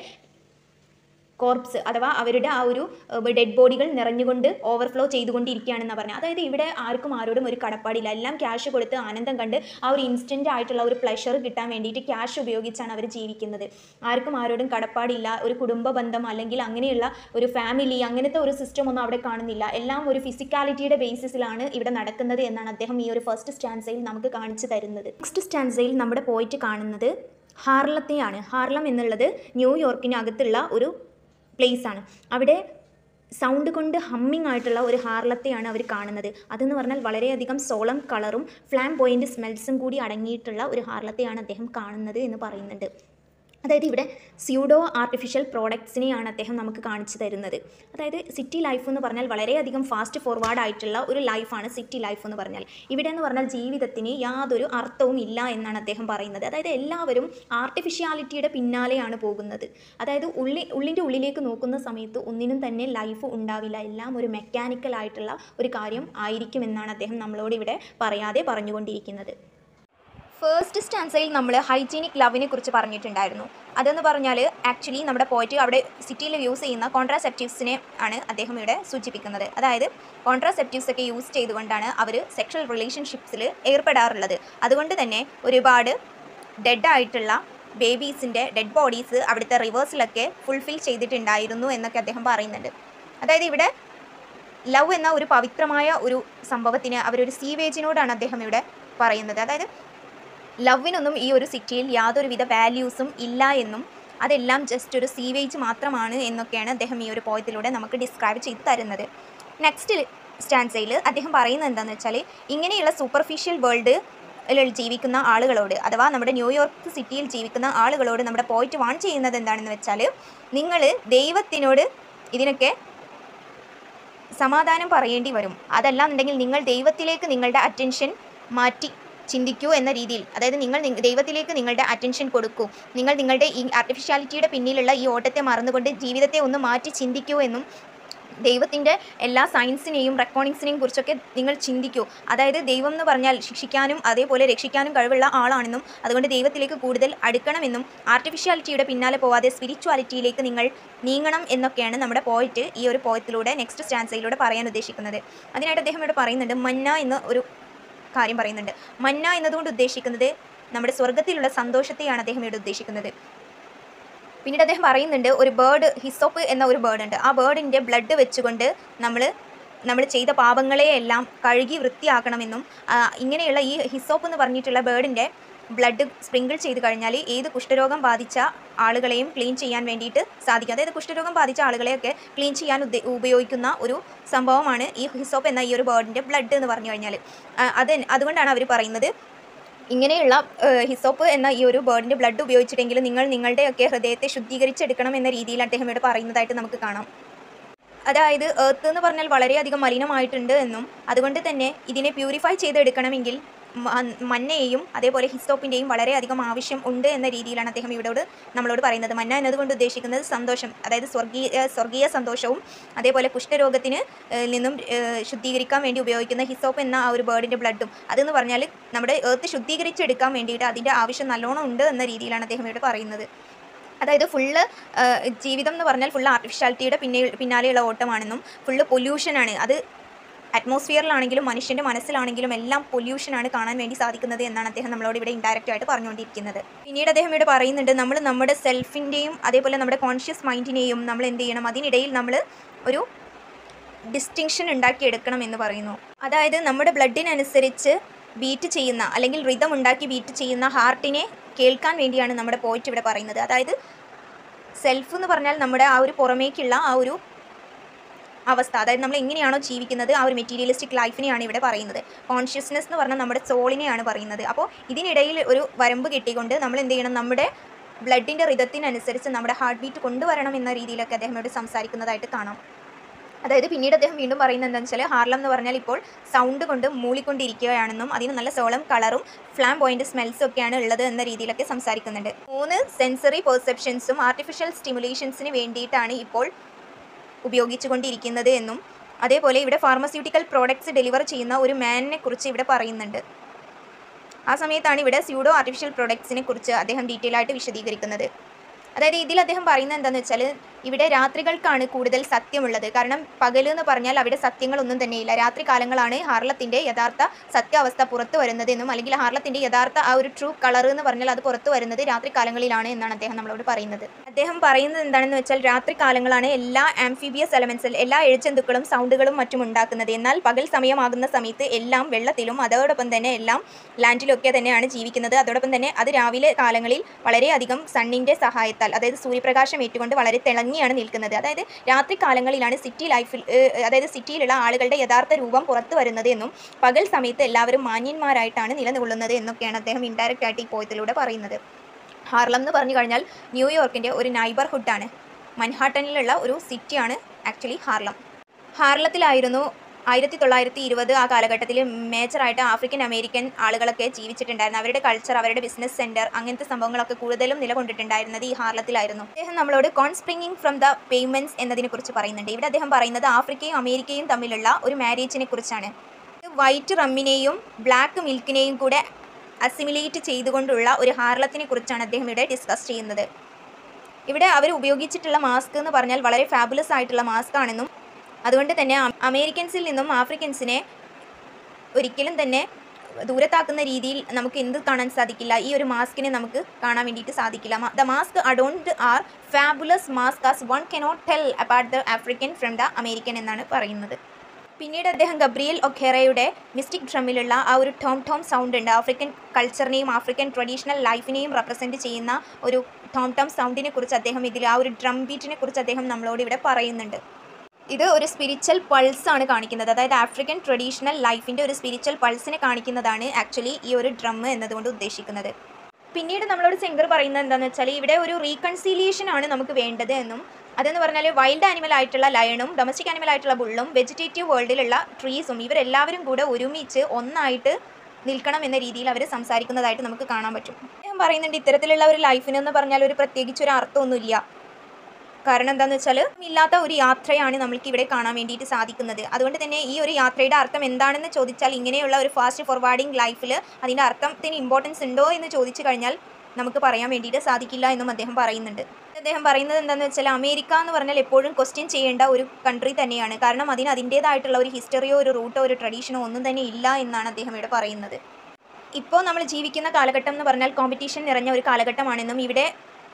കോർപ്സ് അഥവാ അവരുടെ ആ ഒരു ഡെഡ് ബോഡികൾ നിറഞ്ഞുകൊണ്ട് ഓവർഫ്ലോ ചെയ്തുകൊണ്ടിരിക്കുകയാണെന്ന് പറഞ്ഞാൽ അതായത് ഇവിടെ ആർക്കും ആരോടും ഒരു കടപ്പാടില്ല എല്ലാം ക്യാഷ് കൊടുത്ത് ആനന്ദം കണ്ട് ആ ഒരു ഇൻസ്റ്റൻ്റ് ആയിട്ടുള്ള ഒരു പ്ലഷർ കിട്ടാൻ വേണ്ടിയിട്ട് ക്യാഷ് ഉപയോഗിച്ചാണ് അവർ ജീവിക്കുന്നത് ആർക്കും ആരോടും കടപ്പാടില്ല ഒരു കുടുംബ ബന്ധം അല്ലെങ്കിൽ അങ്ങനെയുള്ള ഒരു ഫാമിലി അങ്ങനത്തെ ഒരു സിസ്റ്റം ഒന്നും അവിടെ കാണുന്നില്ല എല്ലാം ഒരു ഫിസിക്കാലിറ്റിയുടെ ബേസിസിലാണ് ഇവിടെ നടക്കുന്നത് എന്നാണ് അദ്ദേഹം ഈ ഒരു ഫസ്റ്റ് സ്റ്റാൻസയിൽ നമുക്ക് കാണിച്ചു തരുന്നത് നെക്സ്റ്റ് സ്റ്റാൻസയിൽ നമ്മുടെ പോയിട്ട് കാണുന്നത് ഹാർലത്തെയാണ് ഹാർലം എന്നുള്ളത് ന്യൂയോർക്കിനകത്തുള്ള ഒരു പ്ലേസ് ആണ് അവിടെ സൗണ്ട് കൊണ്ട് ഹമ്മിങ് ആയിട്ടുള്ള ഒരു ഹാർലത്തെയാണ് അവർ കാണുന്നത് അതെന്ന് പറഞ്ഞാൽ വളരെയധികം സോളം കളറും ഫ്ലാം പോയിൻ്റ് സ്മെൽസും കൂടി അടങ്ങിയിട്ടുള്ള ഒരു ഹാർലത്തെയാണ് അദ്ദേഹം കാണുന്നത് എന്ന് പറയുന്നുണ്ട് അതായത് ഇവിടെ സ്യൂഡോ ആർട്ടിഫിഷ്യൽ പ്രോഡക്ട്സിനെയാണ് അദ്ദേഹം നമുക്ക് കാണിച്ചു തരുന്നത് അതായത് സിറ്റി ലൈഫ് എന്ന് പറഞ്ഞാൽ വളരെയധികം ഫാസ്റ്റ് ഫോർവേഡ് ആയിട്ടുള്ള ഒരു ലൈഫാണ് സിറ്റി ലൈഫ് എന്ന് പറഞ്ഞാൽ ഇവിടെ എന്ന് പറഞ്ഞാൽ ജീവിതത്തിന് യാതൊരു അർത്ഥവും ഇല്ല എന്നാണ് അദ്ദേഹം പറയുന്നത് അതായത് എല്ലാവരും ആർട്ടിഫിഷ്യാലിറ്റിയുടെ പിന്നാലെയാണ് പോകുന്നത് അതായത് ഉള്ളി ഉള്ളിൻ്റെ ഉള്ളിലേക്ക് നോക്കുന്ന സമയത്ത് ഒന്നിനും തന്നെ ലൈഫ് ഉണ്ടാവില്ല എല്ലാം ഒരു മെക്കാനിക്കൽ ആയിട്ടുള്ള ഒരു കാര്യം ആയിരിക്കുമെന്നാണ് അദ്ദേഹം നമ്മളോട് ഇവിടെ പറയാതെ പറഞ്ഞുകൊണ്ടിരിക്കുന്നത് ഫസ്റ്റ് സ്റ്റാൻസയിൽ നമ്മൾ ഹൈജീനിക് ലവിനെ കുറിച്ച് പറഞ്ഞിട്ടുണ്ടായിരുന്നു അതെന്ന് പറഞ്ഞാൽ ആക്ച്വലി നമ്മുടെ പോയിട്ട് അവിടെ സിറ്റിയിൽ യൂസ് ചെയ്യുന്ന കോൺട്രാസെപ്റ്റീവ്സിനെ ആണ് അദ്ദേഹം ഇവിടെ സൂചിപ്പിക്കുന്നത് അതായത് കോൺട്രാസെപ്റ്റീവ്സ് ഒക്കെ യൂസ് ചെയ്തുകൊണ്ടാണ് അവർ സെക്ഷൽ റിലേഷൻഷിപ്സിൽ ഏർപ്പെടാറുള്ളത് അതുകൊണ്ട് തന്നെ ഒരുപാട് ഡെഡ് ആയിട്ടുള്ള ബേബീസിൻ്റെ ഡെഡ് ബോഡീസ് അവിടുത്തെ റിവേഴ്സിലൊക്കെ ഫുൾഫിൽ ചെയ്തിട്ടുണ്ടായിരുന്നു എന്നൊക്കെ അദ്ദേഹം പറയുന്നുണ്ട് അതായത് ഇവിടെ ലവ് എന്ന ഒരു പവിത്രമായ ഒരു സംഭവത്തിന് അവരൊരു സീവേജിനോടാണ് അദ്ദേഹം ഇവിടെ പറയുന്നത് അതായത് ലവിനൊന്നും ഈ ഒരു സിറ്റിയിൽ യാതൊരുവിധ വാല്യൂസും ഇല്ല എന്നും അതെല്ലാം ജസ്റ്റ് ഒരു സീവേജ് മാത്രമാണ് എന്നൊക്കെയാണ് അദ്ദേഹം ഈ ഒരു പോയത്തിലൂടെ നമുക്ക് ഡിസ്ക്രൈബ് ചെയ്ത് തരുന്നത് നെക്സ്റ്റ് സ്റ്റാൻസയിൽ അദ്ദേഹം പറയുന്നത് എന്താണെന്ന് വെച്ചാൽ ഇങ്ങനെയുള്ള സൂപ്പർഫിഷ്യൽ വേൾഡ് ിൽ ജീവിക്കുന്ന ആളുകളോട് അഥവാ നമ്മുടെ ന്യൂയോർക്ക് സിറ്റിയിൽ ജീവിക്കുന്ന ആളുകളോട് നമ്മുടെ പോയിന്റ് വാൺ ചെയ്യുന്നത് എന്താണെന്ന് വെച്ചാൽ നിങ്ങൾ ദൈവത്തിനോട് ഇതിനൊക്കെ സമാധാനം പറയേണ്ടി വരും അതല്ലാന്നുണ്ടെങ്കിൽ നിങ്ങൾ ദൈവത്തിലേക്ക് നിങ്ങളുടെ അറ്റൻഷൻ മാറ്റി ചിന്തിക്കൂ എന്ന രീതിയിൽ അതായത് നിങ്ങൾ നി- ദൈവത്തിലേക്ക് നിങ്ങളുടെ അറ്റൻഷൻ കൊടുക്കൂ നിങ്ങൾ നിങ്ങളുടെ ഈ ആർട്ടിഫിഷ്യാലിറ്റിയുടെ പിന്നിലുള്ള ഈ ഓട്ടത്തെ മറന്നുകൊണ്ട് ജീവിതത്തെ ഒന്ന് മാറ്റി ചിന്തിക്കൂ എന്നും ദൈവത്തിൻ്റെ എല്ലാ സയൻസിനെയും റെക്കോർഡിങ്സിനെയും കുറിച്ചൊക്കെ നിങ്ങൾ ചിന്തിക്കൂ അതായത് ദൈവം എന്ന് പറഞ്ഞാൽ ശിക്ഷിക്കാനും അതേപോലെ രക്ഷിക്കാനും കഴിവുള്ള ആളാണെന്നും അതുകൊണ്ട് ദൈവത്തിലേക്ക് കൂടുതൽ അടുക്കണമെന്നും ആർട്ടിഫിഷ്യാലിറ്റിയുടെ പിന്നാലെ പോവാതെ സ്പിരിച്വാലിറ്റിയിലേക്ക് നിങ്ങൾ നീങ്ങണം എന്നൊക്കെയാണ് നമ്മുടെ പോയിറ്റ് ഈ ഒരു പോയത്തിലൂടെ നെക്സ്റ്റ് സ്റ്റാൻസയിലൂടെ പറയാൻ ഉദ്ദേശിക്കുന്നത് അതിനായിട്ട് അദ്ദേഹം ഇവിടെ പറയുന്നുണ്ട് മന്ന എന്ന ഒരു കാര്യം പറയുന്നുണ്ട് മന്ന എന്നതുകൊണ്ട് ഉദ്ദേശിക്കുന്നത് നമ്മുടെ സ്വർഗത്തിലുള്ള സന്തോഷത്തെയാണ് അദ്ദേഹം ഇവിടെ ഉദ്ദേശിക്കുന്നത് പിന്നീട് അദ്ദേഹം പറയുന്നുണ്ട് ഒരു ബേർഡ് ഹിസോപ്പ് എന്ന ഒരു ബേർഡ് ഉണ്ട് ആ ബേർഡിൻ്റെ ബ്ലഡ് വെച്ചുകൊണ്ട് നമ്മൾ നമ്മൾ ചെയ്ത പാപങ്ങളെയെല്ലാം കഴുകി വൃത്തിയാക്കണമെന്നും ആ, ഇങ്ങനെയുള്ള ഈ ഹിസോപ്പ് എന്ന് പറഞ്ഞിട്ടുള്ള ബേർഡിൻ്റെ ബ്ലഡ് സ്പ്രിങ്കിൾ ചെയ്ത് കഴിഞ്ഞാൽ ഏത് കുഷ്ഠരോഗം ബാധിച്ച ആളുകളെയും ക്ലീൻ ചെയ്യാൻ വേണ്ടിയിട്ട് സാധിക്കും അതായത് കുഷ്ഠരോഗം ബാധിച്ച ആളുകളെയൊക്കെ ക്ലീൻ ചെയ്യാൻ ഉദ്ദേ ഉപയോഗിക്കുന്ന ഒരു സംഭവമാണ് ഈ ഹിസോപ്പ് എന്ന ഈ ഒരു ബേർഡിൻ്റെ ബ്ലഡ് എന്ന് പറഞ്ഞു കഴിഞ്ഞാൽ ആ, അത് അതുകൊണ്ടാണ് അവർ പറയുന്നത് ഇങ്ങനെയുള്ള ഏഹ്, ഹിസോപ്പ് എന്ന ഈ ഒരു ബേർഡിൻ്റെ ബ്ലഡ് ഉപയോഗിച്ചിട്ടെങ്കിലും നിങ്ങൾ നിങ്ങളുടെയൊക്കെ ഹൃദയത്തെ ശുദ്ധീകരിച്ചെടുക്കണം എന്ന രീതിയിൽ അദ്ദേഹം ഇവിടെ പറയുന്നതായിട്ട് നമുക്ക് കാണാം അതായത് എർത്ത് എന്ന് പറഞ്ഞാൽ വളരെയധികം മലിനമായിട്ടുണ്ട് എന്നും അതുകൊണ്ട് തന്നെ ഇതിനെ പ്യൂരിഫൈ ചെയ്തെടുക്കണമെങ്കിൽ മ- മന്നയെയും അതേപോലെ ഹിസ്റ്റോപ്പിൻ്റെയും വളരെയധികം ആവശ്യം ഉണ്ട് എന്ന രീതിയിലാണ് അദ്ദേഹം ഇവിടോട് നമ്മളോട് പറയുന്നത് മന്ന എന്നതുകൊണ്ട് ഉദ്ദേശിക്കുന്നത് സന്തോഷം അതായത് സ്വർഗീയ സ്വർഗീയ സന്തോഷവും അതേപോലെ കുഷ്ഠരോഗത്തിന് ഏഹ്, നിന്നും ഏഹ്, ശുദ്ധീകരിക്കാൻ വേണ്ടി ഉപയോഗിക്കുന്ന ഹിസോപ്പ് എന്ന ആ ഒരു ബേർഡിൻ്റെ ബ്ലഡും അതെന്ന് പറഞ്ഞാൽ നമ്മുടെ എർത്ത് ശുദ്ധീകരിച്ചെടുക്കാൻ വേണ്ടിയിട്ട് അതിൻ്റെ ആവശ്യം നല്ലോണം ഉണ്ട് എന്ന രീതിയിലാണ് അദ്ദേഹം ഇവിടെ പറയുന്നത് അതായത് ഫുള്ള് ജീവിതം എന്ന് പറഞ്ഞാൽ ഫുള്ള് ആർട്ടിഫിഷ്യാലിറ്റിയുടെ പിന്നെ പിന്നാലെയുള്ള ഓട്ടമാണെന്നും ഫുള്ള് പൊല്യൂഷനാണ് അത് അറ്റ്മോസ്ഫിയറിലാണെങ്കിലും മനുഷ്യൻ്റെ മനസ്സിലാണെങ്കിലും എല്ലാം പൊല്യൂഷനാണ് കാണാൻ വേണ്ടി സാധിക്കുന്നത് എന്നാണ് അദ്ദേഹം നമ്മളോട് ഇവിടെ ഇൻഡയറക്റ്റ് ആയിട്ട് പറഞ്ഞുകൊണ്ടിരിക്കുന്നത് പിന്നീട് അദ്ദേഹം ഇവിടെ പറയുന്നുണ്ട് നമ്മൾ നമ്മുടെ സെൽഫിൻ്റെയും അതേപോലെ നമ്മുടെ കോൺഷ്യസ് മൈൻഡിനെയും നമ്മൾ എന്ത് ചെയ്യണം അതിനിടയിൽ നമ്മൾ ഒരു ഡിസ്റ്റിങ്ഷൻ ഉണ്ടാക്കിയെടുക്കണം എന്ന് പറയുന്നു അതായത് നമ്മുടെ ബ്ലഡിനനുസരിച്ച് ബീറ്റ് ചെയ്യുന്ന അല്ലെങ്കിൽ റിതം ഉണ്ടാക്കി ബീറ്റ് ചെയ്യുന്ന ഹാർട്ടിനെ കേൾക്കാൻ വേണ്ടിയാണ് നമ്മുടെ പോയിറ്റ് ഇവിടെ പറയുന്നത് അതായത് സെൽഫ് എന്ന് പറഞ്ഞാൽ നമ്മുടെ ആ ഒരു പുറമേക്കുള്ള ആ ഒരു അവസ്ഥ അതായത് നമ്മൾ എങ്ങനെയാണോ ജീവിക്കുന്നത് ആ ഒരു മെറ്റീരിയലിസ്റ്റിക് ലൈഫിനെയാണ് ഇവിടെ പറയുന്നത് കോൺഷ്യസ്നെസ് എന്ന് പറഞ്ഞാൽ നമ്മുടെ സോളിനെയാണ് പറയുന്നത് അപ്പോൾ ഇതിനിടയിൽ ഒരു വരമ്പ് കിട്ടിക്കൊണ്ട് നമ്മൾ എന്ത് ചെയ്യണം നമ്മുടെ ബ്ലഡിൻ്റെ റിതത്തിനനുസരിച്ച് നമ്മുടെ ഹാർട്ട് ബീറ്റ് കൊണ്ടുവരണം എന്ന രീതിയിലൊക്കെ അദ്ദേഹം ഇവിടെ സംസാരിക്കുന്നതായിട്ട് കാണാം അതായത് പിന്നീട് അദ്ദേഹം വീണ്ടും പറയുന്നത് എന്താണെന്ന് വെച്ചാൽ ഹാർലം എന്ന് പറഞ്ഞാൽ ഇപ്പോൾ സൗണ്ട് കൊണ്ട് മൂളിക്കൊണ്ടിരിക്കുകയാണെന്നും അതിന് നല്ല സോളം കളറും ഫ്ലാം പോയിന്റ് സ്മെൽസും ഒക്കെയാണ് ഉള്ളത് എന്ന രീതിയിലൊക്കെ സംസാരിക്കുന്നുണ്ട് മൂന്ന് സെൻസറി പെർസെപ്ഷൻസും ആർട്ടിഫിഷ്യൽ സ്റ്റിമുലേഷൻസിന് വേണ്ടിയിട്ടാണ് ഇപ്പോൾ ഉപയോഗിച്ചുകൊണ്ടിരിക്കുന്നത് എന്നും അതേപോലെ ഇവിടെ ഫാർമസ്യൂട്ടിക്കൽ പ്രോഡക്ട്സ് ഡെലിവർ ചെയ്യുന്ന ഒരു മാനിനെ കുറിച്ച് ഇവിടെ പറയുന്നുണ്ട് ആ സമയത്താണ് ഇവിടെ സ്യൂഡോ ആർട്ടിഫിഷ്യൽ പ്രോഡക്ട്സിനെ കുറിച്ച് അദ്ദേഹം ഡീറ്റെയിൽ ആയിട്ട് വിശദീകരിക്കുന്നത് അതായത് ഇതിൽ അദ്ദേഹം പറയുന്നത് എന്താണെന്ന് വെച്ചാൽ ഇവിടെ രാത്രികൾക്കാണ് കൂടുതൽ സത്യമുള്ളത് കാരണം പകൽ എന്ന് പറഞ്ഞാൽ അവിടെ സത്യങ്ങളൊന്നും തന്നെയില്ല രാത്രി കാലങ്ങളാണ് ഹാർലത്തിൻ്റെ യഥാർത്ഥ സത്യാവസ്ഥ പുറത്തു വരുന്നതെന്നും അല്ലെങ്കിൽ ഹാർലത്തിൻ്റെ യഥാർത്ഥ ആ ഒരു ട്രൂ കളർ എന്ന് പറഞ്ഞാൽ അത് പുറത്തു വരുന്നത് രാത്രി കാലങ്ങളിലാണ് എന്നാണ് അദ്ദേഹം നമ്മളോട് പറയുന്നത് അദ്ദേഹം പറയുന്നത് എന്താണെന്ന് വെച്ചാൽ രാത്രി കാലങ്ങളാണ് എല്ലാ ആംഫിബിയസ് എലമെൻസിൽ എല്ലാ എഴുച്ചന്തുക്കളും സൗണ്ടുകളും മറ്റും ഉണ്ടാക്കുന്നത് എന്നാൽ പകൽ സമയമാകുന്ന സമയത്ത് എല്ലാം വെള്ളത്തിലും അതോടൊപ്പം തന്നെ എല്ലാം ലാൻഡിലൊക്കെ തന്നെയാണ് ജീവിക്കുന്നത് അതോടൊപ്പം തന്നെ അത് രാവിലെ കാലങ്ങളിൽ വളരെയധികം സണ്ണിൻ്റെ സഹായത്താൽ അതായത് സൂര്യപ്രകാശം ഏറ്റുകൊണ്ട് വളരെ തിളങ്ങിയാണ് നിൽക്കുന്നത് അതായത് രാത്രി കാലങ്ങളിലാണ് സിറ്റി ലൈഫിൽ ഏഹ്, അതായത് സിറ്റിയിലുള്ള ആളുകളുടെ യഥാർത്ഥ രൂപം പുറത്തു വരുന്നത് എന്നും പകൽ സമയത്ത് എല്ലാവരും മാന്യന്മാരായിട്ടാണ് നിലകൊള്ളുന്നത് എന്നൊക്കെയാണ് അദ്ദേഹം ഇൻഡയറക്റ്റ് ആയിട്ട് ഈ പോയത്തിലൂടെ പറയുന്നത് ഹാർലം എന്ന് പറഞ്ഞു കഴിഞ്ഞാൽ ന്യൂയോർക്കിൻ്റെ ഒരു നൈബർഹുഡാണ് മൻഹാട്ടനിലുള്ള ഒരു സിറ്റിയാണ് ആക്ച്വലി ഹാർലം ഹാർലത്തിലായിരുന്നു ആയിരത്തി തൊള്ളായിരത്തി ഇരുപത് ആ കാലഘട്ടത്തിൽ മേജറായിട്ട് ആഫ്രിക്കൻ അമേരിക്കൻ ആളുകളൊക്കെ ജീവിച്ചിട്ടുണ്ടായിരുന്നു അവരുടെ കൾച്ചർ അവരുടെ ബിസിനസ് സെൻറ്റർ അങ്ങനത്തെ സംഭവങ്ങളൊക്കെ കൂടുതലും നിലകൊണ്ടിട്ടുണ്ടായിരുന്നത് ഈ ഹാർലത്തിലായിരുന്നു അദ്ദേഹം നമ്മളോട് കോൺസ്പ്രിങ്ങിങ് ഫ്രം ദ പേയ്മെൻറ്റ്സ് എന്നതിനെ കുറിച്ച് പറയുന്നുണ്ട് ഇവിടെ അദ്ദേഹം പറയുന്നത് ആഫ്രിക്കയും അമേരിക്കയും തമ്മിലുള്ള ഒരു മാരേജിനെ കുറിച്ചാണ് വൈറ്റ് റമ്മിനെയും ബ്ലാക്ക് മിൽക്കിനെയും കൂടെ അസിമിലേറ്റ് ചെയ്തുകൊണ്ടുള്ള ഒരു ഹാർലത്തിനെ കുറിച്ചാണ് അദ്ദേഹം ഇവിടെ ഡിസ്കസ് ചെയ്യുന്നത് ഇവിടെ അവർ ഉപയോഗിച്ചിട്ടുള്ള മാസ്ക് എന്ന് പറഞ്ഞാൽ വളരെ ഫാബുലസ് ആയിട്ടുള്ള മാസ്ക് ആണെന്നും അതുകൊണ്ട് തന്നെ അ- അമേരിക്കൻസിൽ നിന്നും ആഫ്രിക്കൻസിനെ ഒരിക്കലും തന്നെ ദൂരത്താക്കുന്ന രീതിയിൽ നമുക്ക് എന്ത് കാണാൻ സാധിക്കില്ല ഈ ഒരു മാസ്കിനെ നമുക്ക് കാണാൻ വേണ്ടിയിട്ട് സാധിക്കില്ല the mask adorned are fabulous mask as one cannot tell apart the African from the American എന്നാണ് പറയുന്നത് പിന്നീട് അദ്ദേഹം ഗബ്രിയൽ ഒഖേറയുടെ മിസ്റ്റിക് ഡ്രമ്മിലുള്ള ആ ഒരു ടോം ടോം സൗണ്ട് ഉണ്ട് ആഫ്രിക്കൻ കൾച്ചറിനെയും ആഫ്രിക്കൻ ട്രഡീഷണൽ ലൈഫിനെയും റെപ്രസെൻറ്റ് ചെയ്യുന്ന ഒരു ടോം ടോം സൗണ്ടിനെ കുറിച്ച് അദ്ദേഹം ഇതിൽ ആ ഒരു ഡ്രം ബീറ്റിനെ കുറിച്ച് അദ്ദേഹം നമ്മളോട് ഇവിടെ പറയുന്നുണ്ട് ഇത് ഒരു സ്പിരിച്വൽ പൾസ് ആണ് കാണിക്കുന്നത് അതായത് ആഫ്രിക്കൻ ട്രഡീഷണൽ ലൈഫിൻ്റെ ഒരു സ്പിരിച്വൽ പൾസിനെ കാണിക്കുന്നതാണ് ആക്ച്വലി ഈ ഒരു ഡ്രം എന്നതുകൊണ്ട് ഉദ്ദേശിക്കുന്നത് പിന്നീട് നമ്മളോട് സെങ്കർ പറയുന്നത് എന്താണെന്ന് വെച്ചാൽ ഇവിടെ ഒരു റീകൺസീലിയേഷൻ ആണ് നമുക്ക് വേണ്ടത് എന്നും അതെന്ന് പറഞ്ഞാൽ വൈൽഡ് ആനിമൽ ആയിട്ടുള്ള ലയണും ഡൊമസ്റ്റിക് ആനിമൽ ആയിട്ടുള്ള ബുള്ളും വെജിറ്റേറ്റീവ് വേൾഡിലുള്ള ട്രീസും ഇവരെല്ലാവരും കൂടെ ഒരുമിച്ച് ഒന്നായിട്ട് നിൽക്കണം എന്ന രീതിയിൽ അവർ സംസാരിക്കുന്നതായിട്ട് നമുക്ക് കാണാൻ പറ്റും ഞാൻ പറയുന്നുണ്ട് ഇത്തരത്തിലുള്ള ഒരു ലൈഫിനെന്ന് പറഞ്ഞാൽ ഒരു പ്രത്യേകിച്ച് ഒരു അർത്ഥമൊന്നുമില്ല കാരണം എന്താണെന്ന് വെച്ചാൽ ഇല്ലാത്ത ഒരു യാത്രയാണ് നമ്മൾക്ക് ഇവിടെ കാണാൻ വേണ്ടിയിട്ട് സാധിക്കുന്നത് അതുകൊണ്ട് തന്നെ ഈ ഒരു യാത്രയുടെ അർത്ഥം എന്താണെന്ന് ചോദിച്ചാൽ ഇങ്ങനെയുള്ള ഒരു ഫാസ്റ്റ് ഫോർവേഡിംഗ് ലൈഫിൽ അതിൻ്റെ അർത്ഥത്തിന് ഇമ്പോർട്ടൻസ് ഉണ്ടോ എന്ന് ചോദിച്ചു കഴിഞ്ഞാൽ നമുക്ക് പറയാൻ വേണ്ടിയിട്ട് സാധിക്കില്ല എന്നും അദ്ദേഹം പറയുന്നുണ്ട് അദ്ദേഹം പറയുന്നത് എന്താണെന്ന് വെച്ചാൽ അമേരിക്ക എന്ന് പറഞ്ഞാൽ എപ്പോഴും ക്വസ്റ്റ്യൻ ചെയ്യേണ്ട ഒരു കൺട്രി തന്നെയാണ് കാരണം അതിന് അതിൻ്റേതായിട്ടുള്ള ഒരു ഹിസ്റ്ററിയോ ഒരു റൂട്ടോ ഒരു ട്രഡീഷനോ ഒന്നും തന്നെ ഇല്ല എന്നാണ് അദ്ദേഹം ഇവിടെ പറയുന്നത് ഇപ്പോൾ നമ്മൾ ജീവിക്കുന്ന കാലഘട്ടം എന്ന് പറഞ്ഞാൽ കോമ്പറ്റീഷൻ നിറഞ്ഞ ഒരു കാലഘട്ടമാണെന്നും ഇവിടെ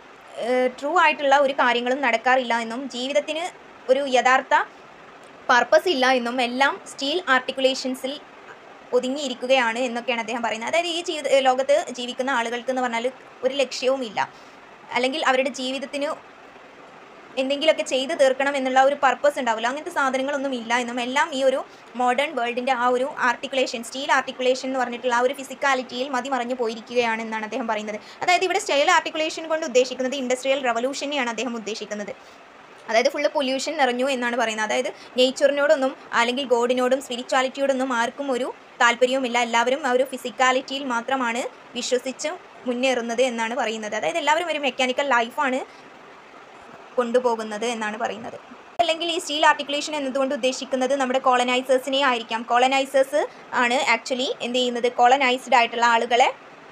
ട്രൂ ആയിട്ടുള്ള ഒരു കാര്യങ്ങളും നടക്കാറില്ല എന്നും ജീവിതത്തിന് ഒരു യഥാർത്ഥ പർപ്പസ് ഇല്ല എന്നും എല്ലാം സ്റ്റീൽ ആർട്ടിക്കുലേഷൻസിൽ ഒതുങ്ങിയിരിക്കുകയാണ് എന്നൊക്കെയാണ് അദ്ദേഹം പറയുന്നത് അതായത് ഈ ജീവിത ലോകത്ത് ജീവിക്കുന്ന ആളുകൾക്ക് എന്ന് പറഞ്ഞാൽ ഒരു ലക്ഷ്യവുമില്ല അല്ലെങ്കിൽ അവരുടെ ജീവിതത്തിന് എന്തെങ്കിലുമൊക്കെ ചെയ്ത് തീർക്കണം എന്നുള്ള ഒരു പർപ്പസ് ഉണ്ടാവില്ല അങ്ങനത്തെ സാധനങ്ങളൊന്നും ഇല്ല എന്നും എല്ലാം ഈ ഒരു മോഡേൺ വേൾഡിൻ്റെ ആ ഒരു ആർട്ടിക്കുലേഷൻ സ്റ്റീൽ ആർട്ടിക്കുലേഷൻ എന്ന് പറഞ്ഞിട്ടുള്ള ആ ഒരു ഫിസിക്കാലിറ്റിയിൽ മതിമറഞ്ഞു പോയിരിക്കുകയാണ് എന്നാണ് അദ്ദേഹം പറയുന്നത് അതായത് ഇവിടെ സ്റ്റൈൽ ആർട്ടിക്കുലേഷൻ കൊണ്ട് ഉദ്ദേശിക്കുന്നത് ഇൻഡസ്ട്രിയൽ റവല്യൂഷനെയാണ് അദ്ദേഹം ഉദ്ദേശിക്കുന്നത് അതായത് ഫുള്ള് പൊല്യൂഷൻ നിറഞ്ഞു എന്നാണ് പറയുന്നത് അതായത് നേച്ചറിനോടൊന്നും അല്ലെങ്കിൽ ഗോഡിനോടും സ്പിരിച്വാലിറ്റിയോടൊന്നും ആർക്കും ഒരു താല്പര്യവുമില്ല എല്ലാവരും ആ ഒരു ഫിസിക്കാലിറ്റിയിൽ മാത്രമാണ് വിശ്വസിച്ച് മുന്നേറുന്നത് എന്നാണ് പറയുന്നത് അതായത് എല്ലാവരും ഒരു മെക്കാനിക്കൽ ലൈഫാണ് കൊണ്ടുപോകുന്നത് എന്നാണ് പറയുന്നത് അല്ലെങ്കിൽ ഈ സ്റ്റീൽ ആർട്ടിക്കുലേഷൻ എന്നതുകൊണ്ട് ഉദ്ദേശിക്കുന്നത് നമ്മുടെ കോളനൈസേഴ്സിനെ ആയിരിക്കാം കോളനൈസേഴ്സ് ആണ് ആക്ച്വലി എന്ത് ചെയ്യുന്നത് കോളനൈസ്ഡ് ആയിട്ടുള്ള ആളുകളെ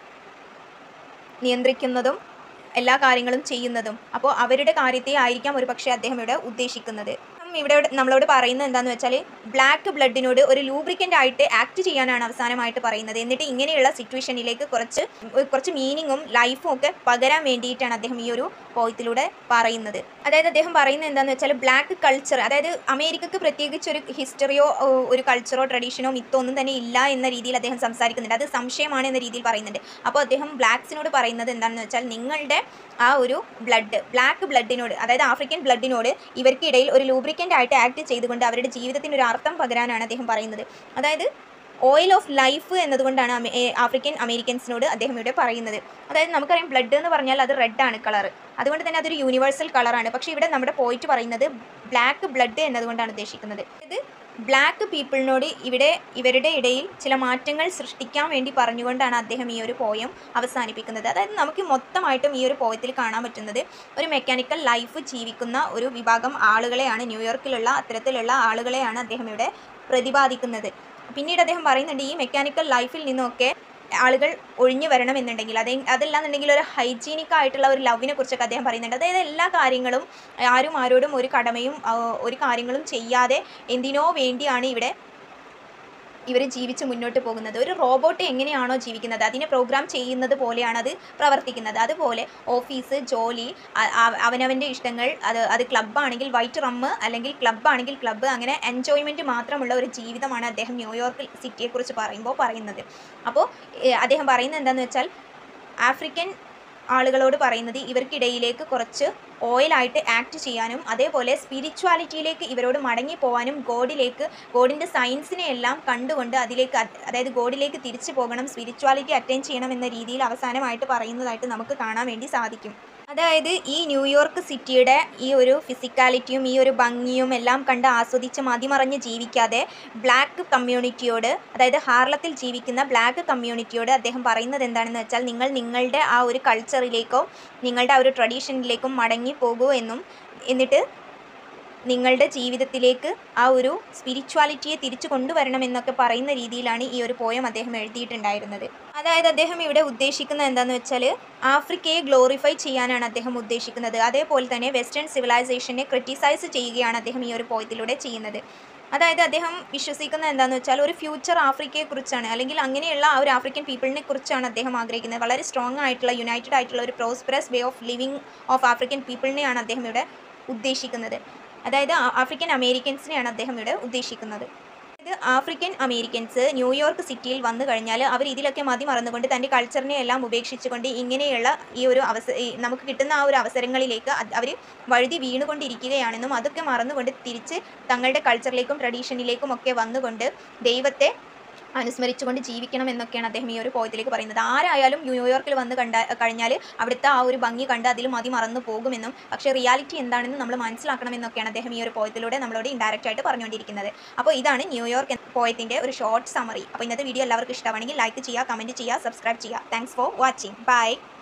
നിയന്ത്രിക്കുന്നതും എല്ലാ കാര്യങ്ങളും ചെയ്യുന്നതും അപ്പോൾ അവരുടെ കാര്യത്തെ ആയിരിക്കാം ഒരു പക്ഷേ അദ്ദേഹം ഇവിടെ ഉദ്ദേശിക്കുന്നത് ഇവിടെ നമ്മളോട് പറയുന്നത് എന്താണെന്ന് വെച്ചാൽ ബ്ലാക്ക് ബ്ലഡിനോട് ഒരു ലൂബ്രിക്കൻ്റ് ആയിട്ട് ആക്ട് ചെയ്യാനാണ് അവസാനമായിട്ട് പറയുന്നത് എന്നിട്ട് ഇങ്ങനെയുള്ള സിറ്റുവേഷനിലേക്ക് കുറച്ച് കുറച്ച് മീനിങ്ങും ലൈഫും ഒക്കെ പകരാൻ വേണ്ടിയിട്ടാണ് അദ്ദേഹം ഈ ഒരു പോയത്തിലൂടെ പറയുന്നത് അതായത് അദ്ദേഹം പറയുന്നത് എന്താണെന്ന് വെച്ചാൽ ബ്ലാക്ക് കൾച്ചർ അതായത് അമേരിക്കക്ക് പ്രത്യേകിച്ച് ഒരു ഹിസ്റ്ററിയോ ഒരു കൾച്ചറോ ട്രഡീഷനോ മിത്തോ ഒന്നും തന്നെ ഇല്ല എന്ന രീതിയിൽ അദ്ദേഹം സംസാരിക്കുന്നുണ്ട് അത് സംശയമാണ് എന്ന രീതിയിൽ പറയുന്നുണ്ട് അപ്പോൾ അദ്ദേഹം ബ്ലാക്സിനോട് പറയുന്നത് എന്താണെന്ന് വെച്ചാൽ നിങ്ങളുടെ ആ ഒരു ബ്ലഡ് ബ്ലാക്ക് ബ്ലഡിനോട് അതായത് ആഫ്രിക്കൻ ബ്ലഡിനോട് ഇവർക്കിടയിൽ ഒരു ലൂബ്രിക്കൻ്റ് ആയിട്ട് ആക്ട് ചെയ്തുകൊണ്ട് അവരുടെ ജീവിതത്തിന് ഒരു അർത്ഥം പകരാനാണ് അദ്ദേഹം പറയുന്നത് അതായത് ഓയിൽ ഓഫ് ലൈഫ് എന്നതുകൊണ്ടാണ് അമേ- ഏ, ആഫ്രിക്കൻ അമേരിക്കൻസിനോട് അദ്ദേഹം ഇവിടെ പറയുന്നത് അതായത് നമുക്കറിയാം ബ്ലഡ് എന്ന് പറഞ്ഞാൽ അത് റെഡ് ആണ് കളർ അതുകൊണ്ട് തന്നെ അതൊരു യൂണിവേഴ്സൽ കളറാണ് പക്ഷേ ഇവിടെ നമ്മുടെ പോയിട്ട് പറയുന്നത് ബ്ലാക്ക് ബ്ലഡ് എന്നതുകൊണ്ടാണ് ഉദ്ദേശിക്കുന്നത് ഇത് ബ്ലാക്ക് പീപ്പിളിനോട് ഇവിടെ ഇവരുടെ ഇടയിൽ ചില മാറ്റങ്ങൾ സൃഷ്ടിക്കാൻ വേണ്ടി പറഞ്ഞുകൊണ്ടാണ് അദ്ദേഹം ഈ ഒരു പോയം അവസാനിപ്പിക്കുന്നത് അതായത് നമുക്ക് മൊത്തമായിട്ടും ഈ ഒരു പോയത്തിൽ കാണാൻ പറ്റുന്നത് ഒരു മെക്കാനിക്കൽ ലൈഫ് ജീവിക്കുന്ന ഒരു വിഭാഗം ആളുകളെയാണ് ന്യൂയോർക്കിലുള്ള അത്തരത്തിലുള്ള ആളുകളെയാണ് അദ്ദേഹം ഇവിടെ പ്രതിപാദിക്കുന്നത് പിന്നീട് അദ്ദേഹം പറയുന്നുണ്ട് ഈ മെക്കാനിക്കൽ ലൈഫിൽ നിന്നൊക്കെ ആളുകൾ ഒഴിഞ്ഞു വരണം എന്നുണ്ടെങ്കിൽ അതേ അതല്ലാന്നുണ്ടെങ്കിൽ ഒരു ഹൈജീനിക് ആയിട്ടുള്ള ഒരു ലവിനെ കുറിച്ചൊക്കെ അദ്ദേഹം പറയുന്നുണ്ട് അതായത് എല്ലാ കാര്യങ്ങളും ആരും ആരോടും ഒരു കടമയും ആ, ഒരു കാര്യങ്ങളും ചെയ്യാതെ എന്തിനോ വേണ്ടിയാണ് ഇവിടെ ഇവർ ജീവിച്ച് മുന്നോട്ട് പോകുന്നത് ഒരു റോബോട്ട് എങ്ങനെയാണോ ജീവിക്കുന്നത് അതിനെ പ്രോഗ്രാം ചെയ്യുന്നത് പോലെയാണ് അത് പ്രവർത്തിക്കുന്നത് അതുപോലെ ഓഫീസ് ജോലി അ- അ- അവനവൻ്റെ ഇഷ്ടങ്ങൾ അത് അത് ക്ലബ്ബാണെങ്കിൽ വൈറ്റ് റമ്മ് അല്ലെങ്കിൽ ക്ലബ്ബാണെങ്കിൽ ക്ലബ്ബ് അങ്ങനെ എൻജോയ്മെൻറ്റ് മാത്രമുള്ള ഒരു ജീവിതമാണ് അദ്ദേഹം ന്യൂയോർക്ക് സിറ്റിയെക്കുറിച്ച് പറയുമ്പോൾ പറയുന്നത് അപ്പോൾ ഏഹ്, അദ്ദേഹം പറയുന്നത് എന്താണെന്ന് വെച്ചാൽ ആഫ്രിക്കൻ ആളുകളോട് പറയുന്നത് ഇവർക്കിടയിലേക്ക് കുറച്ച് ഓയിലായിട്ട് ആക്ട് ചെയ്യാനും അതേപോലെ സ്പിരിച്വാലിറ്റിയിലേക്ക് ഇവരോട് മടങ്ങി പോകാനും ഗോഡിലേക്ക് ഗോഡിൻ്റെ സയൻസിനെ എല്ലാം കണ്ടുകൊണ്ട് അതിലേക്ക് അത്- അതായത് ഗോഡിലേക്ക് തിരിച്ചു പോകണം സ്പിരിച്വാലിറ്റി അറ്റൈൻ ചെയ്യണം എന്ന രീതിയിൽ അവസാനമായിട്ട് പറയുന്നതായിട്ട് നമുക്ക് കാണാൻ വേണ്ടി സാധിക്കും അതായത് ഈ ന്യൂയോർക്ക് സിറ്റിയുടെ ഈ ഒരു ഫിസിക്കാലിറ്റിയും ഈ ഒരു ഭംഗിയും എല്ലാം കണ്ട് ആസ്വദിച്ച് മതിമറഞ്ഞ് ജീവിക്കാതെ ബ്ലാക്ക് കമ്മ്യൂണിറ്റിയോട് അതായത് ഹാർലത്തിൽ ജീവിക്കുന്ന ബ്ലാക്ക് കമ്മ്യൂണിറ്റിയോട് അദ്ദേഹം പറയുന്നത് എന്താണെന്ന് വെച്ചാൽ നിങ്ങൾ നിങ്ങളുടെ ആ ഒരു കൾച്ചറിലേക്കോ നിങ്ങളുടെ ആ ഒരു ട്രഡീഷനിലേക്കും മടങ്ങി പോകൂ എന്നും എന്നിട്ട് നിങ്ങളുടെ ജീവിതത്തിലേക്ക് ആ ഒരു സ്പിരിച്വാലിറ്റിയെ തിരിച്ചു കൊണ്ടുവരണമെന്നൊക്കെ പറയുന്ന രീതിയിലാണ് ഈ ഒരു പോയം അദ്ദേഹം എഴുതിയിട്ടുണ്ടായിരുന്നത് അതായത് അദ്ദേഹം ഇവിടെ ഉദ്ദേശിക്കുന്നത് എന്താണെന്ന് വെച്ചാൽ ആഫ്രിക്കയെ ഗ്ലോറിഫൈ ചെയ്യാനാണ് അദ്ദേഹം ഉദ്ദേശിക്കുന്നത് അതേപോലെ തന്നെ വെസ്റ്റേൺ സിവിലൈസേഷനെ ക്രിട്ടിസൈസ് ചെയ്യുകയാണ് അദ്ദേഹം ഈ ഒരു പോയത്തിലൂടെ ചെയ്യുന്നത് അതായത് അദ്ദേഹം വിശ്വസിക്കുന്നത് എന്താണെന്ന് വെച്ചാൽ ഒരു ഫ്യൂച്ചർ ആഫ്രിക്കയെക്കുറിച്ചാണ് അല്ലെങ്കിൽ അങ്ങനെയുള്ള ആ ഒരു ആഫ്രിക്കൻ പീപ്പിളിനെ കുറിച്ചാണ് അദ്ദേഹം ആഗ്രഹിക്കുന്നത് വളരെ സ്ട്രോങ് ആയിട്ടുള്ള യുണൈറ്റഡ് ആയിട്ടുള്ള ഒരു prosperous way of living of African പീപ്പിളിനെയാണ് അദ്ദേഹം ഇവിടെ ഉദ്ദേശിക്കുന്നത് അതായത് ആ- ആഫ്രിക്കൻ അമേരിക്കൻസിനെയാണ് അദ്ദേഹം ഇവിടെ ഉദ്ദേശിക്കുന്നത് ആഫ്രിക്കൻ അമേരിക്കൻസ് ന്യൂയോർക്ക് സിറ്റിയിൽ വന്നു കഴിഞ്ഞാൽ അവർ ഇതിലൊക്കെ മതി മറന്നുകൊണ്ട് തൻ്റെ കൾച്ചറിനെ എല്ലാം ഉപേക്ഷിച്ചുകൊണ്ട് ഇങ്ങനെയുള്ള ഈ ഒരു അവസ ഈ നമുക്ക് കിട്ടുന്ന ആ ഒരു അവസരങ്ങളിലേക്ക് അവർ വഴുതി വീണുകൊണ്ടിരിക്കുകയാണെന്നും അതൊക്കെ മറന്നുകൊണ്ട് തിരിച്ച് തങ്ങളുടെ കൾച്ചറിലേക്കും ട്രഡീഷനിലേക്കും ഒക്കെ വന്നുകൊണ്ട് ദൈവത്തെ അനുസ്മരിച്ചുകൊണ്ട് ജീവിക്കണം എന്നൊക്കെയാണ് അദ്ദേഹം ഈ ഒരു പോയത്തിലേക്ക് പറയുന്നത് ആരായാലും ന്യൂയോർക്കിൽ വന്ന് കണ്ട കഴിഞ്ഞാൽ അവിടുത്തെ ആ ഒരു ഭംഗി കണ്ട് അതിൽ മതി മറന്നു പോകുമെന്നും പക്ഷേ റിയാലിറ്റി എന്താണെന്ന് നമ്മൾ മനസ്സിലാക്കണമെന്നൊക്കെയാണ് അദ്ദേഹം ഈ ഒരു പോയത്തിലൂടെ നമ്മളോട് ഇൻഡയറക്റ്റ് ആയിട്ട് പറഞ്ഞുകൊണ്ടിരിക്കുന്നത് അപ്പോൾ ഇതാണ് ന്യൂയോർക്ക് പോയത്തിൻ്റെ ഒരു ഷോർട്ട് സമറി അപ്പോൾ ഇന്നത്തെ വീഡിയോ എല്ലാവർക്കും ഇഷ്ടമാണെങ്കിൽ ലൈക്ക് ചെയ്യുക കമൻറ്റ് ചെയ്യുക സബ്സ്ക്രൈബ് ചെയ്യുക താങ്ക്സ് ഫോർ വാച്ചിങ് ബൈ